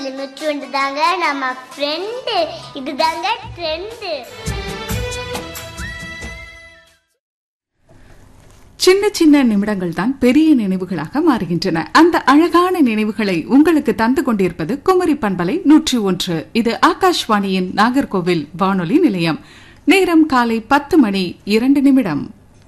புள்ளி நூற்றி ஒன்று தாங்க நம்ம ஃப்ரெண்டு இதுதாங்க ட்ரெண்டு சின்ன சின்ன நிமிடங்கள் தான் பெரிய நினைவுகளாக மாறுகின்றன அந்த அழகான நினைவுகளை உங்களுக்கு தந்து கொண்டிருப்பது குமரி பண்பலை நூற்றி ஒன்று இது ஆகாஷ்வாணியின் நாகர்கோவில் வானொலி நிலையம் நேரம் காலை பத்து மணி இரண்டு நிமிடம்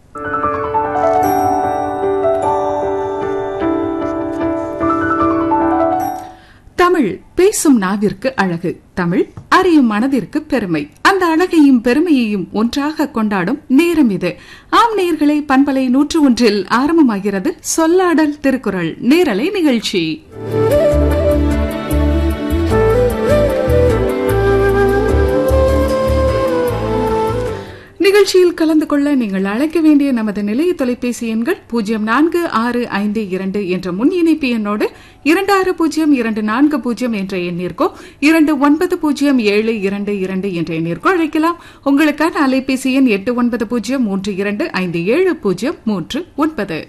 தமிழ் பேசும் நாவிற்கு அழகு தமிழ் அறியும் மனதிற்கு பெருமை அந்த அழகையும் பெருமையையும் ஒன்றாக கொண்டாடும் நேரம் இது ஆம் நேர்களை பண்பலை நூற்று ஒன்றில் ஆரம்பமாகிறது சொல்லாடல் திருக்குறள் நேரலை நிகழ்ச்சி நிகழ்ச்சியில் கலந்து கொள்ள நீங்கள் அழைக்க வேண்டிய நமது நிலைய தொலைபேசி எண்கள் பூஜ்ஜியம் நான்கு ஆறு ஐந்து இரண்டு என்ற முன் இணைப்பு எண்ணோடு இரண்டு ஆறு பூஜ்ஜியம் இரண்டு நான்கு பூஜ்ஜியம் என்ற எண்ணிற்கோ இரண்டு ஒன்பது பூஜ்ஜியம் ஏழு இரண்டு இரண்டு என்ற எண்ணிற்கோ அழைக்கலாம் உங்களுக்கான அலைபேசி எண் எட்டு ஒன்பது பூஜ்ஜியம் மூன்று இரண்டு ஐந்து ஏழு பூஜ்ஜியம் மூன்று ஒன்பது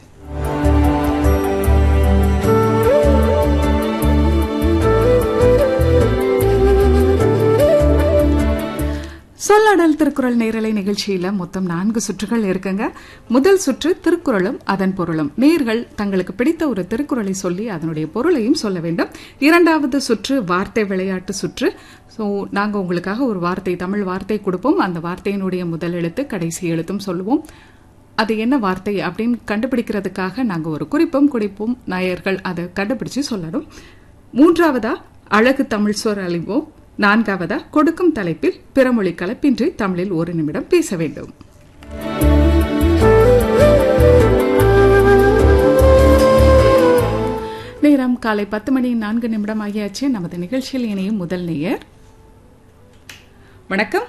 சொல்லாடல் திருக்குறள் நேரலை நிகழ்ச்சியில மொத்தம் நான்கு சுற்றுகள் இருக்குங்க முதல் சுற்று திருக்குறளும் அதன் பொருளும் நேர்கள் தங்களுக்கு பிடித்த ஒரு திருக்குறளை சொல்லி அதனுடைய பொருளையும் சொல்ல வேண்டும் இரண்டாவது சுற்று வார்த்தை விளையாட்டு சுற்று ஸோ நாங்க உங்களுக்காக ஒரு வார்த்தை தமிழ் வார்த்தை கொடுப்போம் அந்த வார்த்தையினுடைய முதல் எழுத்து கடைசி எழுத்தும் சொல்லுவோம் அது என்ன வார்த்தை அப்படின்னு கண்டுபிடிக்கிறதுக்காக நாங்க ஒரு குறிப்பும் குடிப்போம் நாயர்கள் அதை கண்டுபிடிச்சு சொல்லணும் மூன்றாவதா அழகு தமிழ் சொல் அழிவோம் நான்காவதா கொடுக்கும் தலைப்பில் பிறமொழி கலப்பின்றி தமிழில் ஒரு நிமிடம் பேச வேண்டும் நேரம் காலை பத்து மணி நான்கு நிமிடம் ஆகியாச்சு நமது நிகழ்ச்சியில் இணையும் முதல் நேயர் வணக்கம்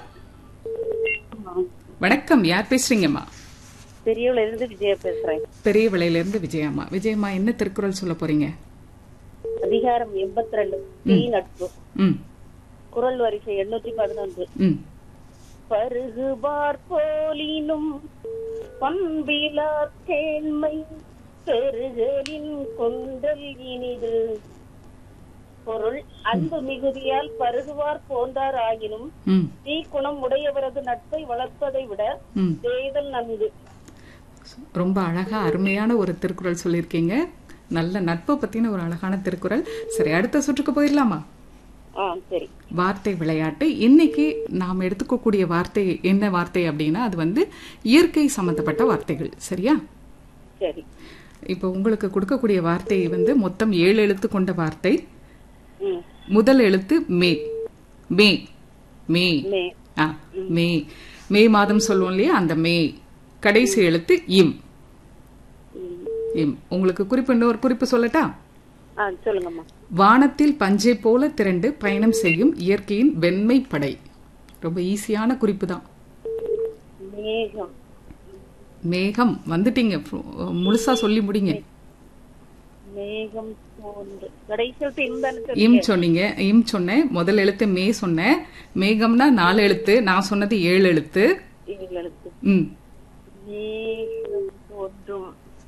வணக்கம் யார் பேசுறீங்கம்மா பெரியவள இருந்து விஜயா பேசுறேன் பெரிய விலையிலிருந்து விஜயம்மா விஜயம்மா என்ன திருக்குறள் சொல்ல போறீங்க அதிகாரம் எண்பத்தி ரெண்டு தீ நட்பு ம் குரல் வரிசை எண்ணூற்றி பதினொன்று ம் பருகுபார் போலினும் பண்பிலார் கேண்மை பெருகலின் கொண்டல் இனிது பொருள் அன்பு மிகுதியால் பருகுவார் போன்றார் ஆகினும் ம் தீக்குணம் உடையவரது நட்பை வளர்ப்பதை விட ம் செய்தல் நன்கு ரொம்ப அழகா அருமையான ஒரு திருக்குறள் சொல்லியிருக்கீங்க நல்ல நட்பை பத்தின ஒரு அழகான திருக்குறள் சரி அடுத்த சுற்றுக்கு போயிடலாமா ஆ சரி வார்த்தை விளையாட்டு இன்னைக்கு நாம் எடுத்துக்கக்கூடிய வார்த்தை என்ன வார்த்தை அப்படின்னா அது வந்து இயற்கை சம்பந்தப்பட்ட வார்த்தைகள் சரியா சரி இப்போ உங்களுக்கு கொடுக்கக்கூடிய வார்த்தை வந்து மொத்தம் ஏழு எழுத்து கொண்ட வார்த்தை ம் முதல் எழுத்து மே மே மே மே ஆ மே மே மாதம் சொல்லுவோம் இல்லையா அந்த மே கடைசி எழுத்து இம் ம். இம் உங்களுக்கு குறிப்பு இன்னொரு குறிப்பு சொல்லட்டா ஆ சொல்லுங்கம்மா வானத்தில் பஞ்சை போல திரண்டு பயணம் செய்யும் இயற்கையின் வெண்மை படை ரொம்ப ஈஸியான குறிப்பு தான் மேகம் மேகம் வந்துட்டீங்க முழுசா சொல்லி முடிங்க மேகம் போன்று கடைசியில் திருந்தானு இம் சொன்னீங்க இம் சொன்னேன் முதல் எழுத்து மே சொன்னேன் மேகம்னா நாலு எழுத்து நான் சொன்னது ஏழு எழுத்து எழுத்து ம் மேகம் ஒன்றும்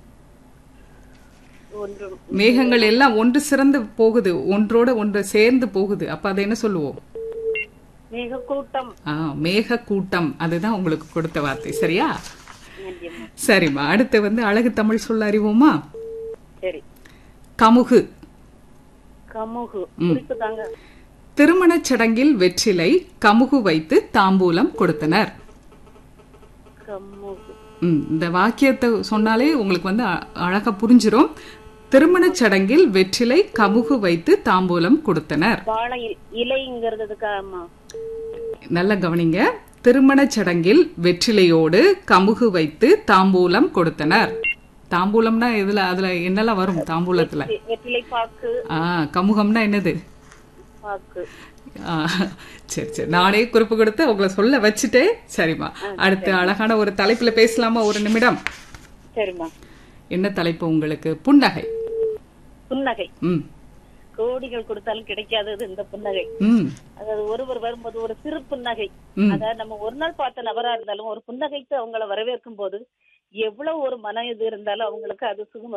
ஒன்றும் மேகங்கள் எல்லாம் ஒன்று சிறந்து போகுது ஒன்றோட ஒன்று சேர்ந்து போகுது அப்ப அதை என்ன சொல்லுவோம் மேக கூட்டம் ஆ மேக கூட்டம் அதுதான் உங்களுக்கு கொடுத்த வார்த்தை சரியா நன்றியம்மா சரிம்மா அடுத்து வந்து அழகு தமிழ் சொல்ல அறிவோமா சரி கமுகு கமுகு குறிப்பு தாங்க திருமணச் சடங்கில் வெற்றிலை கமுகு வைத்து தாம்பூலம் கொடுத்தனர் கமுகு ம், இந்த வாக்கியத்தை சொன்னாலே உங்களுக்கு வந்து அ- அழகா புரிஞ்சிரும் திருமணச் சடங்கில் வெற்றிலை கமுகு வைத்து தாம்பூலம் கொடுத்தனர் வாழை இ- இலைங்கிறதுக்காமா நல்ல கவனிங்க திருமணச் சடங்கில் வெற்றிலையோடு கமுகு வைத்து தாம்பூலம் கொடுத்தனர் தாம்பூலம்னா இதுல அதுல என்னெல்லாம் வரும் தாம்பூலத்துல வெ- வெற்றிலை பாக்கு ஆ கமுகம்னா என்னது பாக்கு ஆ, சரி சரி நானே குறிப்பு கொடுத்து உங்களை சொல்ல வச்சுட்டேன் சரிம்மா அடுத்து அழகான ஒரு தலைப்புல பேசலாமா ஒரு நிமிடம் சரிம்மா என்ன தலைப்பு உங்களுக்கு புன்னகை புன்னகை ம் கோடிகள் கொடுத்தாலும் கிடைக்காதது இந்த புன்னகை ம் அதாவது ஒருவர் வரும்போது ஒரு சிறு புன்னகை ம். அதாவது நம்ம ஒரு நாள் பார்த்த நபரா இருந்தாலும் ஒரு புன்னகைத்து அவங்கள வரவேற்கும் போது எவ்வளவு ஒரு மன இது இருந்தாலும் அவங்களுக்கு அது சுகம்